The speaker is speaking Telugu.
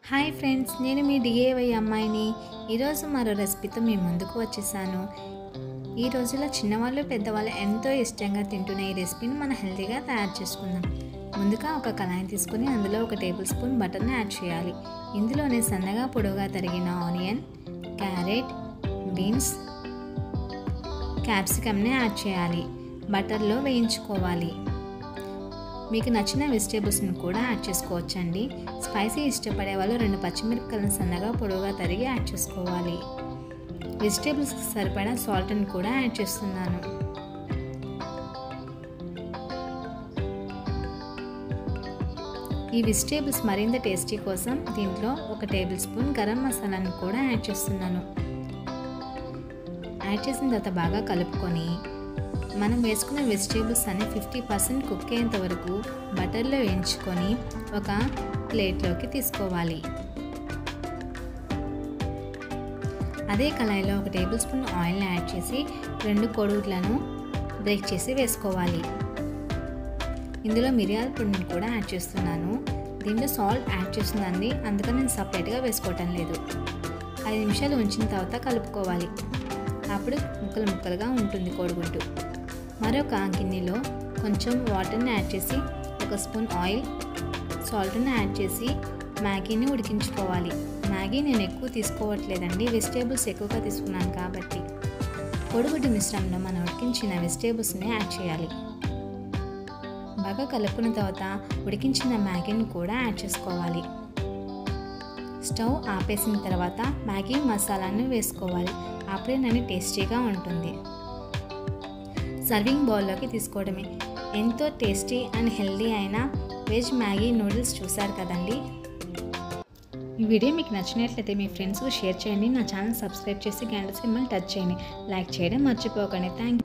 హాయ్ ఫ్రెండ్స్ నేను మీ డిఏవై అమ్మాయిని ఈరోజు మరో రెసిపీతో మీ ముందుకు వచ్చేసాను ఈ రోజుల్లో చిన్నవాళ్ళు పెద్దవాళ్ళు ఎంతో ఇష్టంగా తింటున్న ఈ రెసిపీని మనం హెల్తీగా తయారు చేసుకుందాం ముందుగా ఒక కళాయి తీసుకొని అందులో ఒక టేబుల్ స్పూన్ బటర్ని యాడ్ చేయాలి ఇందులోనే సన్నగా పొడవుగా తరిగిన ఆనియన్ క్యారెట్ బీన్స్ క్యాప్సికమ్ని యాడ్ చేయాలి బటర్లో వేయించుకోవాలి మీకు నచ్చిన వెజిటేబుల్స్ని కూడా యాడ్ చేసుకోవచ్చండి స్పైసీ ఇష్టపడే వాళ్ళు రెండు పచ్చిమిరపకాయలను సన్నగా పొడవుగా తరిగి యాడ్ చేసుకోవాలి వెజిటేబుల్స్కి సరిపడా సాల్ట్ని కూడా యాడ్ చేస్తున్నాను ఈ వెజిటేబుల్స్ మరింత టేస్టీ కోసం దీంట్లో ఒక టేబుల్ స్పూన్ గరం మసాలాను కూడా యాడ్ చేస్తున్నాను యాడ్ చేసిన తర్వాత బాగా కలుపుకొని మనం వేసుకున్న వెజిటేబుల్స్ అన్ని ఫిఫ్టీ పర్సెంట్ కుక్ అయ్యేంత వరకు బటర్లో వేయించుకొని ఒక ప్లేట్లోకి తీసుకోవాలి అదే కళాయిలో ఒక టేబుల్ స్పూన్ ఆయిల్ని యాడ్ చేసి రెండు కొడుగులను బ్రేక్ చేసి వేసుకోవాలి ఇందులో మిరియాల పొడిని కూడా యాడ్ చేస్తున్నాను దీంట్లో సాల్ట్ యాడ్ చేస్తుందండి అందుకని నేను సపరేట్గా వేసుకోవటం లేదు ఐదు నిమిషాలు ఉంచిన తర్వాత కలుపుకోవాలి అప్పుడు ముక్కలు ముక్కలుగా ఉంటుంది కోడిగుడ్డు మరొక గిన్నెలో కొంచెం వాటర్ని యాడ్ చేసి ఒక స్పూన్ ఆయిల్ సాల్ట్ని యాడ్ చేసి మ్యాగీని ఉడికించుకోవాలి మ్యాగీ నేను ఎక్కువ తీసుకోవట్లేదండి వెజిటేబుల్స్ ఎక్కువగా తీసుకున్నాను కాబట్టి కోడిగుడ్డు మిశ్రమంలో మనం ఉడికించిన వెజిటేబుల్స్ని యాడ్ చేయాలి బాగా కలుపుకున్న తర్వాత ఉడికించిన మ్యాగీని కూడా యాడ్ చేసుకోవాలి స్టవ్ ఆపేసిన తర్వాత మ్యాగీ మసాలాను వేసుకోవాలి అప్పుడే నన్ను టేస్టీగా ఉంటుంది సర్వింగ్ బౌల్లోకి తీసుకోవడమే ఎంతో టేస్టీ అండ్ హెల్దీ అయిన వెజ్ మ్యాగీ నూడిల్స్ చూసారు కదండి ఈ వీడియో మీకు నచ్చినట్లయితే మీ ఫ్రెండ్స్కు షేర్ చేయండి నా ఛానల్ సబ్స్క్రైబ్ చేసి గంట సింబల్ టచ్ చేయండి లైక్ చేయడం మర్చిపోకండి థ్యాంక్